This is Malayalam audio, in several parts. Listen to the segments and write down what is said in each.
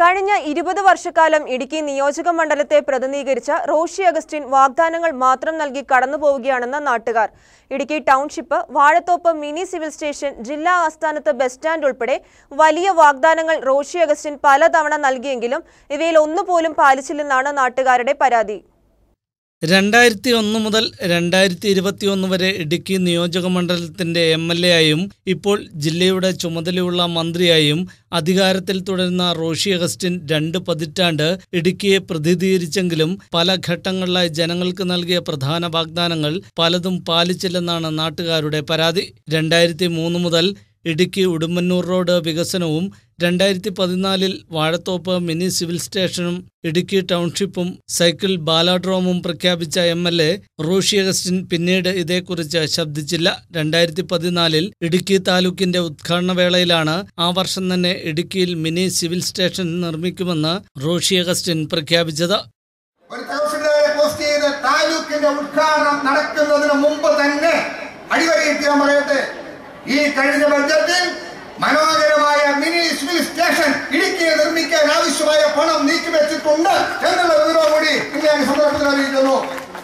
കഴിഞ്ഞ ഇരുപത് വർഷക്കാലം ഇടുക്കി നിയോജക മണ്ഡലത്തെ പ്രതിനിധീകരിച്ച റോഷി അഗസ്റ്റിൻ വാഗ്ദാനങ്ങൾ മാത്രം നൽകി കടന്നുപോവുകയാണെന്ന് നാട്ടുകാർ Idukki township Vazhathoppu mini civil station ജില്ലാ ആസ്ഥാനത്ത് ബസ് സ്റ്റാൻഡ് ഉൾപ്പെടെ വലിയ വാഗ്ദാനങ്ങൾ റോഷി അഗസ്റ്റിൻ പലതവണ നൽകിയെങ്കിലും ഇവയിൽ ഒന്നുപോലും പാലിച്ചില്ലെന്നാണ് നാട്ടുകാരുടെ പരാതി രണ്ടായിരത്തി ഒന്ന് മുതൽ രണ്ടായിരത്തി ഇരുപത്തിയൊന്ന് വരെ ഇടുക്കി നിയോജക മണ്ഡലത്തിന്റെ എം എൽ എ ആയും ഇപ്പോൾ ജില്ലയുടെ ചുമതലയുള്ള മന്ത്രിയായും അധികാരത്തിൽ തുടരുന്ന റോഷി അഗസ്റ്റിൻ രണ്ട് പതിറ്റാണ്ട് ഇടുക്കിയെ പ്രതിനിധീകരിച്ചെങ്കിലും പല ഘട്ടങ്ങളിലായി ജനങ്ങൾക്ക് നൽകിയ പ്രധാന വാഗ്ദാനങ്ങൾ പലതും പാലിച്ചില്ലെന്നാണ് നാട്ടുകാരുടെ പരാതി രണ്ടായിരത്തി മൂന്ന് മുതൽ ഇടുക്കി ഉടുമ്പന്നൂർ റോഡ് വികസനവും രണ്ടായിരത്തി പതിനാലിൽ വാഴത്തോപ്പ് മിനി സിവിൽ സ്റ്റേഷനും ഇടുക്കി ടൗൺഷിപ്പും സൈക്കിൾ ബാലാഡ്രോമും പ്രഖ്യാപിച്ച M L A Roshi Augustine പിന്നീട് ഇതേക്കുറിച്ച് ശബ്ദിച്ചില്ല രണ്ടായിരത്തി പതിനാലിൽ ഇടുക്കി താലൂക്കിന്റെ ഉദ്ഘാടന വേളയിലാണ് ആ വർഷം തന്നെ ഇടുക്കിയിൽ മിനി സിവിൽ സ്റ്റേഷൻ നിർമ്മിക്കുമെന്ന് റോഷി അഗസ്റ്റിൻ പ്രഖ്യാപിച്ചത് ഒരു തഹസിൽദാരെ പോസ്റ്റ് ചെയ്ത് താലൂക്കിന്റെ ഉദ്ഘാടനം നടക്കുന്നതിന് മുമ്പ് തന്നെ അടിവരയിട്ട് ഞാൻ പറയട്ടെ ഈ കഴിഞ്ഞ ബഡ്ജറ്റിൽ മനോഹരമായ മിനി സിവിൽ സ്റ്റേഷൻ ഇടുക്കിയെ നിർമ്മിക്കാൻ ആവശ്യമായ പണം നീക്കിവെച്ചിട്ടുണ്ട് എന്നുള്ള വിവരം കൂടി ഇന്ന് ഞാൻ ഈ സന്ദർഭത്തിൽ അറിയിക്കുന്നു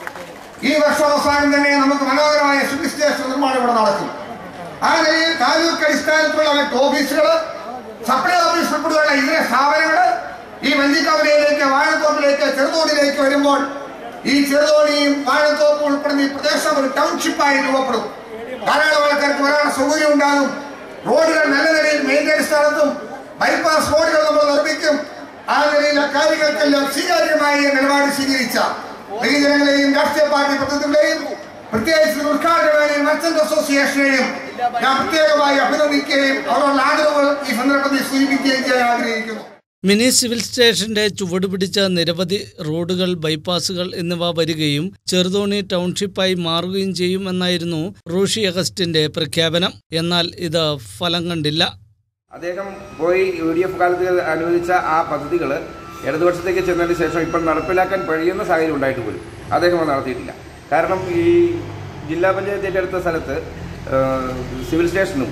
ഈ വർഷം അവസാനം തന്നെ നമുക്ക് മനോഹരമായ സിവിൽ സ്റ്റേഷൻ നിർമ്മാണം ഇവിടെ നടക്കും ആ നിലയിൽ താലൂക്ക് അടിസ്ഥാനത്തിലുള്ള മറ്റ് ഓഫീസുകൾ സപ്ലൈ ഓഫീസ് ഉൾപ്പെടെയുള്ള ഇതര സ്ഥാപനങ്ങൾ ഈ വഞ്ചിക്കവലയിലേക്ക് വാഴത്തോപ്പിലേക്ക് ചെറുതോണിയിലേക്ക് വരുമ്പോൾ ഈ ചെറുതോണിയും വാഴത്തോപ്പും ഉൾപ്പെടുന്ന ഈ പ്രദേശം ഒരു ടൗൺഷിപ്പായി രൂപപ്പെടും ധാരാളം ആൾക്കാർക്ക് വരാൻ സൗകര്യം ഉണ്ടാകും റോഡുകൾ നല്ല നിലയിൽ മെയിൻ്റെനൻസ് നടത്തും ബൈപ്പാസ് റോഡുകൾ നമ്മൾ നിർമ്മിക്കും ആ നിലയിൽ അക്കാര്യങ്ങൾക്കെല്ലാം സ്വീകാര്യമായ നിലപാട് സ്വീകരിച്ച പൊതുജനങ്ങളെയും രാഷ്ട്രീയ പാർട്ടി പ്രതിനിധികളെയും പ്രത്യേകിച്ച് ഉദ്ഘാടന വേളയിൽ മർച്ചന്റ് അസോസിയേഷനെയും ഞാൻ പ്രത്യേകമായി അഭിനന്ദിക്കുകയും അവരുടെ ആദരവുകൾ ഈ സന്ദർഭത്തിൽ സൂചിപ്പിക്കുകയും ചെയ്യാൻ ആഗ്രഹിക്കുന്നു മിനി സിവിൽ സ്റ്റേഷന്റെ ചുവട് പിടിച്ച നിരവധി റോഡുകൾ ബൈപ്പാസുകൾ എന്നിവ വരികയും ചെറുതോണി ടൗൺഷിപ്പായി മാറുകയും ചെയ്യുമെന്നായിരുന്നു റോഷി അഗസ്റ്റിന്റെ പ്രഖ്യാപനം എന്നാൽ ഇത് ഫലം കണ്ടില്ല അദ്ദേഹം പോയി യു ഡി എഫ് കാലത്ത് അനുവദിച്ച ആ പദ്ധതികൾ ഇടതുപക്ഷത്തേക്ക് ചെന്നതിന് ശേഷം ഇപ്പോൾ നടപ്പിലാക്കാൻ കഴിയുന്ന സാഹചര്യം ഉണ്ടായിട്ട് പോലും അദ്ദേഹം അത് നടത്തിയിട്ടില്ല കാരണം ഈ ജില്ലാ പഞ്ചായത്ത് ഏറ്റെടുത്ത സ്ഥലത്ത് ആ, സിവിൽ സ്റ്റേഷനും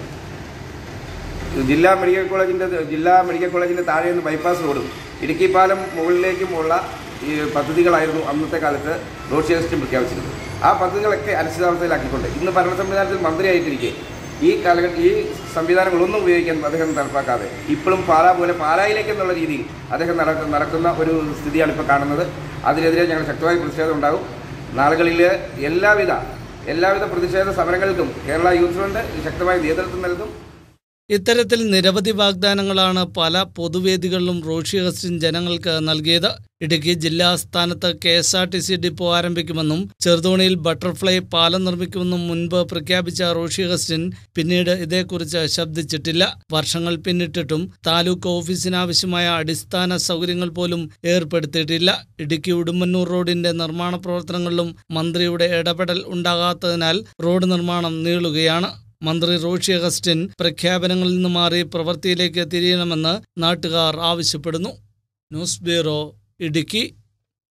ജില്ലാ മെഡിക്കൽ കോളേജിൻ്റെ ജില്ലാ മെഡിക്കൽ കോളേജിൻ്റെ താഴെ നിന്ന് ബൈപ്പാസ് റോഡും ഇടുക്കി പാലം മുകളിലേക്കുമുള്ള ഈ പദ്ധതികളായിരുന്നു അന്നത്തെ കാലത്ത് റോഡ് സിസ്റ്റം പ്രഖ്യാപിച്ചിരുന്നത് ആ പദ്ധതികളൊക്കെ അനിശ്ചിതാവസ്ഥയിലാക്കിക്കൊണ്ട് ഇന്ന് ഭരണ സംവിധാനത്തിൽ മന്ത്രിയായിട്ടിരിക്കെ ഈ കാലഘട്ടം ഈ സംവിധാനങ്ങളൊന്നും ഉപയോഗിക്കാൻ അദ്ദേഹം നടപ്പാക്കാതെ ഇപ്പോഴും പാലാ പോലെ പാലായിലേക്ക് എന്നുള്ള രീതിയിൽ അദ്ദേഹം നടക്ക- നടക്കുന്ന ഒരു സ്ഥിതിയാണ് ഇപ്പോൾ കാണുന്നത് അതിനെതിരെ ഞങ്ങൾ ശക്തമായ പ്രതിഷേധം ഉണ്ടാകും നാളുകളിൽ എല്ലാവിധ എല്ലാവിധ പ്രതിഷേധ സമരങ്ങൾക്കും കേരള യൂത്ത് ഫ്രണ്ട് ശക്തമായ നേതൃത്വം നൽകും ഇത്തരത്തിൽ നിരവധി വാഗ്ദാനങ്ങളാണ് പല പൊതുവേദികളിലും റോഷി അഗസ്റ്റിൻ ജനങ്ങൾക്ക് നൽകിയത് ഇടുക്കി ജില്ലാ ആസ്ഥാനത്ത് K S R T C depot ആരംഭിക്കുമെന്നും ചെറുതോണിയിൽ ബട്ടർഫ്ലൈ പാലം നിർമ്മിക്കുമെന്നും മുൻപ് പ്രഖ്യാപിച്ച റോഷി അഗസ്റ്റിൻ പിന്നീട് ഇതേക്കുറിച്ച് ശബ്ദിച്ചിട്ടില്ല വർഷങ്ങൾ പിന്നിട്ടിട്ടും താലൂക്ക് ഓഫീസിനാവശ്യമായ അടിസ്ഥാന സൗകര്യങ്ങൾ പോലും ഏർപ്പെടുത്തിയിട്ടില്ല ഇടുക്കി ഉടുമ്പന്നൂർ റോഡിന്റെ നിർമ്മാണ പ്രവർത്തനങ്ങളിലും മന്ത്രിയുടെ ഇടപെടൽ ഉണ്ടാകാത്തതിനാൽ റോഡ് നിർമ്മാണം നീളുകയാണ് മന്ത്രി റോഷി അഗസ്റ്റിൻ പ്രഖ്യാപനങ്ങളിൽ നിന്ന് മാറി പ്രവൃത്തിയിലേക്ക് തിരിയണമെന്ന് നാട്ടുകാർ ആവശ്യപ്പെടുന്നു ന്യൂസ് ബ്യൂറോ ഇടുക്കി